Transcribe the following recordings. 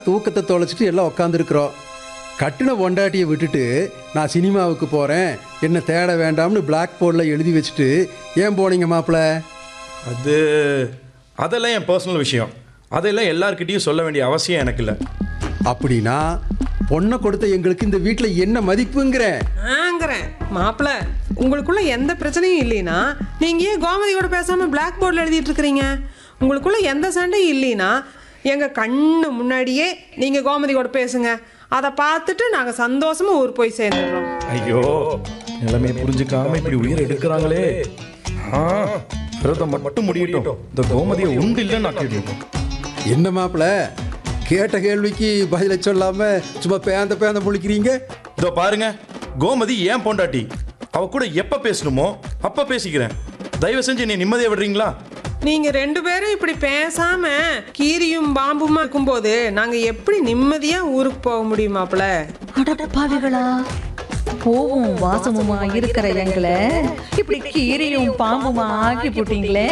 தூக்கத்தை தொலைச்சிட்டு எல்லாம் உக்காந்துருக்குறோம் கட்டின பொண்டாட்டியை விட்டுட்டு நான் சினிமாவுக்கு போகிறேன் என்ன தேட வேண்டாம்னு பிளாக் போர்டில் எழுதி வச்சுட்டு ஏன் போனீங்க மாப்பிள்ள அது அதெல்லாம் என் பர்சனல் விஷயம் அதெல்லாம் எல்லார்கிட்டயும் சொல்ல வேண்டிய அவசியம் எனக்கு இல்லை அப்படின்னா பொண்ணை கொடுத்த எங்களுக்கு இந்த வீட்டில் என்ன மதிப்புங்கிறேன் ஆங்கிறேன் மாப்பிள உங்களுக்குள்ள எந்த பிரச்சனையும் இல்லைனா நீங்க ஏன் கோமதியோட பேசாம பிளாக் போர்டில் எழுதிட்டு இருக்கிறீங்க உங்களுக்குள்ள எந்த சண்டையும் இல்லைனா எங்க கண்ணு முன்னாடியே நீங்க கோமதியோட பேசுங்க அதை பார்த்துட்டு நாங்க சந்தோஷமா ஊர் போய் சேர்ந்துடுறோம் ஐயோ நிலைமையை புரிஞ்சுக்காம இப்படி உயிர் எடுக்கிறாங்களே ஆ விரதம் மட்டும் முடியட்டும் இந்த கோமதியை உண்டு இல்லைன்னு ஆக்கிடுவோம் என்ன மாப்பிள்ள கேட்ட கேள்விக்கு பதில சொல்லாம சும்மா பேந்த பேந்த முழிக்கிறீங்க இதோ பாருங்க கோமதி ஏன் பொண்டாட்டி அவ கூட எப்ப பேசணுமோ அப்ப பேசிக்கிறேன் தயவு செஞ்சு என்னை நிம்மதியை விடுறீங்களா நீங்க ரெண்டு பேரும் இப்படி பேசாம கீரியும் பாம்புமா இருக்கும்போது நாங்க எப்படி நிம்மதியா ஊருக்கு போக முடியும் மாப்பிள அடப்பாவிகளா போவும் வாசமுமா இருக்கிற எங்களை இப்படி கீரியும் பாம்புமா ஆக்கி போட்டீங்களே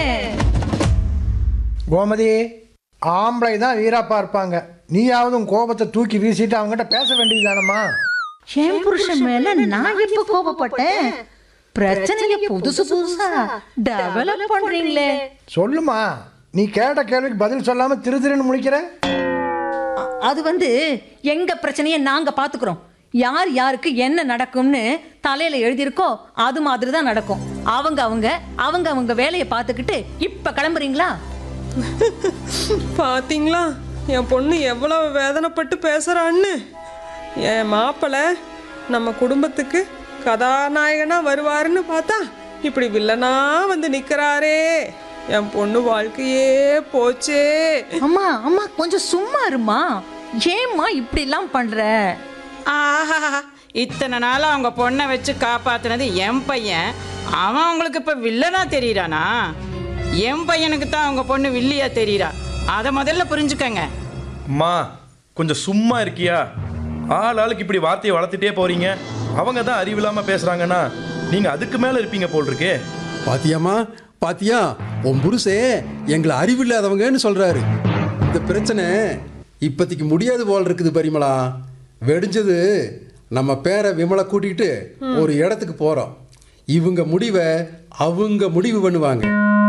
கோமதி ஆம்பளை தான் வீராப்பா இருப்பாங்க நீயாவது உன் கோபத்தை தூக்கி வீசிட்டு அவங்ககிட்ட பேச வேண்டியதுதானம்மா என் புருஷன் மேல நான் எப்ப கோபப்பட்டேன் பிரச்சனைய புதுசு புதுசா டெவலப் பண்றீங்களே சொல்லுமா நீ கேட்ட கேள்விக்கு பதில் சொல்லாம திரு திருன்னு முழிக்கிற அ- அது வந்து எங்க பிரச்சனைய நாங்க பாத்துக்கிறோம் யார் யாருக்கு என்ன நடக்கும்னு தலையில எழுதியிருக்கோ அது மாதிரி தான் நடக்கும் அவங்க அவங்க அவங்க அவங்க வேலையை பார்த்துக்கிட்டு இப்ப கிளம்புறீங்களா பாத்தீங்களா என் பொண்ணு எவ்வளவு வேதனைப்பட்டு பேசுறான்னு என் மாப்பிள்ளை நம்ம குடும்பத்துக்கு கதாநாயகனா வருவாருன்னு பார்த்தா இப்படி வில்லனா வந்து நிக்கிறாரே என் பொண்ணு வாழ்க்கையே போச்சே அம்மா அம்மா கொஞ்சம் சும்மா இருமா ஏம்மா இப்படி எல்லாம் பண்ற ஆஹா இத்தனை நாள் அவங்க பொண்ணை வச்சு காப்பாத்துனது என் பையன் அவன் உங்களுக்கு இப்ப வில்லனா தெரியறானா என் பையனுக்கு தான் அவங்க பொண்ணு வில்லியா தெரியறா அதை முதல்ல புரிஞ்சுக்கங்க அம்மா கொஞ்சம் சும்மா இருக்கியா ஆள் ஆளுக்கு இப்படி வார்த்தையை வளர்த்துட்டே போறீங்க அவங்க தான் அறிவில்லாம பேசுறாங்கன்னா நீங்க அதுக்கு மேல இருப்பீங்க போல் இருக்கே பாத்தியாமா பாத்தியா உன் புருஷே எங்களை அறிவில்லாதவங்கன்னு சொல்றாரு இந்த பிரச்சனை இப்போதைக்கு முடியாது போல் இருக்குது பரிமளா வெடிஞ்சது நம்ம பேரை விமலை கூட்டிகிட்டு ஒரு இடத்துக்கு போறோம் இவங்க முடிவை அவங்க முடிவு பண்ணுவாங்க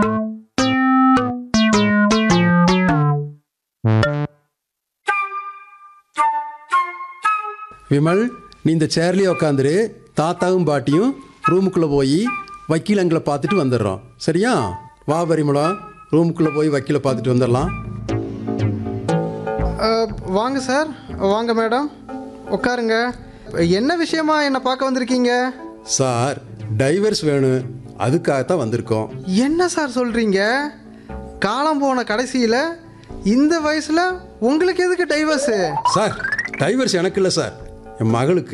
விமல் நீ இந்த சேர்லயே உட்காந்துரு தாத்தாவும் பாட்டியும் ரூமுக்குள்ளே போய் வக்கீலங்களை பார்த்துட்டு வந்துடுறோம் சரியா வா பரிமளம் ரூமுக்குள்ளே போய் வக்கீலை பார்த்துட்டு வந்துடலாம் அஹ், வாங்க சார் வாங்க மேடம் உட்காருங்க என்ன விஷயமா என்னை பார்க்க வந்திருக்கீங்க சார் டைவர்ஸ் வேணும் அதுக்காகத்தான் வந்திருக்கோம் என்ன சார் சொல்கிறீங்க காலம் போன கடைசியில் இந்த வயசில் உங்களுக்கு எதுக்கு டைவர்ஸு சார் டைவர்ஸ் எனக்கு இல்லை சார் என் மகளுக்கு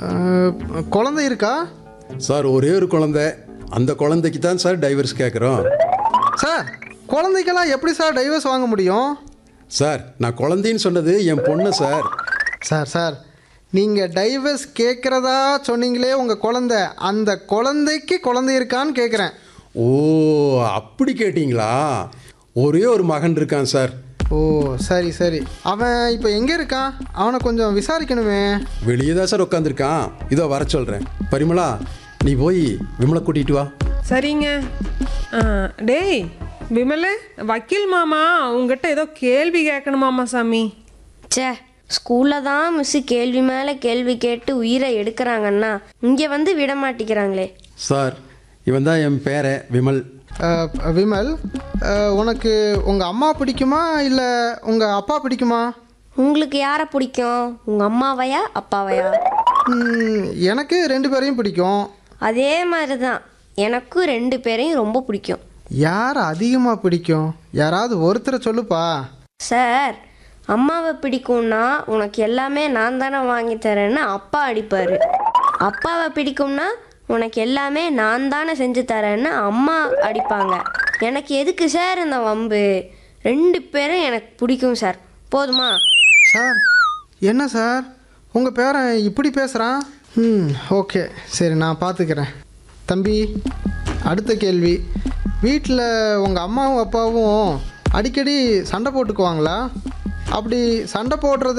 குழந்தை இருக்கா சார் ஒரே ஒரு குழந்தை அந்த குழந்தைக்கு தான் சார் டைவர்ஸ் கேட்குறோம் சார் குழந்தைக்கெல்லாம் எப்படி சார் டைவர்ஸ் வாங்க முடியும் சார் நான் குழந்தைன்னு சொன்னது என் பொண்ணு சார் சார் சார் நீங்கள் டைவர்ஸ் கேட்குறதா சொன்னீங்களே உங்கள் குழந்தை அந்த குழந்தைக்கு குழந்தை இருக்கான்னு கேட்குறேன் ஓ அப்படி கேட்டிங்களா ஒரே ஒரு மகன் இருக்கான் சார் ஓ சரி சரி அவன் இப்போ எங்கே இருக்கான் அவனை கொஞ்சம் விசாரிக்கணுமே வெளியே தான் சார் உட்காந்துருக்கான் இதோ வர சொல்கிறேன் பரிமளா நீ போய் விமலை கூட்டிகிட்டு வா சரிங்க ஆ, டேய் விமல வக்கீல் மாமா உங்ககிட்ட ஏதோ கேள்வி கேட்கணுமாமா சாமி ச்சே ஸ்கூலில் தான் மிஸ்ஸு கேள்வி மேலே கேள்வி கேட்டு உயிரை எடுக்கிறாங்கன்னா இங்கே வந்து விட மாட்டேங்கிறாங்களே சார் இவன் தான் என் பேரை விமல் அஹ், விமல் அஹ், உனக்கு உங்கள் அம்மா பிடிக்குமா இல்லை உங்கள் அப்பா பிடிக்குமா உங்களுக்கு யாரை பிடிக்கும் உங்கள் அம்மாவையா அப்பாவையா ம், எனக்கு ரெண்டு பேரையும் பிடிக்கும் அதே மாதிரி தான் எனக்கும் ரெண்டு பேரையும் ரொம்ப பிடிக்கும் யார் அதிகமாக பிடிக்கும் யாராவது ஒருத்தரை சொல்லுப்பா சார் அம்மாவை பிடிக்கும்னா உனக்கு எல்லாமே நான் தானே வாங்கி தரேன்னு அப்பா அடிப்பார் அப்பாவை பிடிக்கும்னா உனக்கு எல்லாமே நான் தானே செஞ்சு தரேன்னு அம்மா அடிப்பாங்க எனக்கு எதுக்கு சார் இந்த வம்பு ரெண்டு பேரும் எனக்கு பிடிக்கும் சார் போதுமா சார் என்ன சார் உங்கள் பேரன் இப்படி பேசுகிறான் ம் ஓகே சரி நான் பார்த்துக்கிறேன் தம்பி அடுத்த கேள்வி வீட்டில் உங்கள் அம்மாவும் அப்பாவும் அடிக்கடி சண்டை போட்டுக்குவாங்களா அப்படி சண்டை போடுறது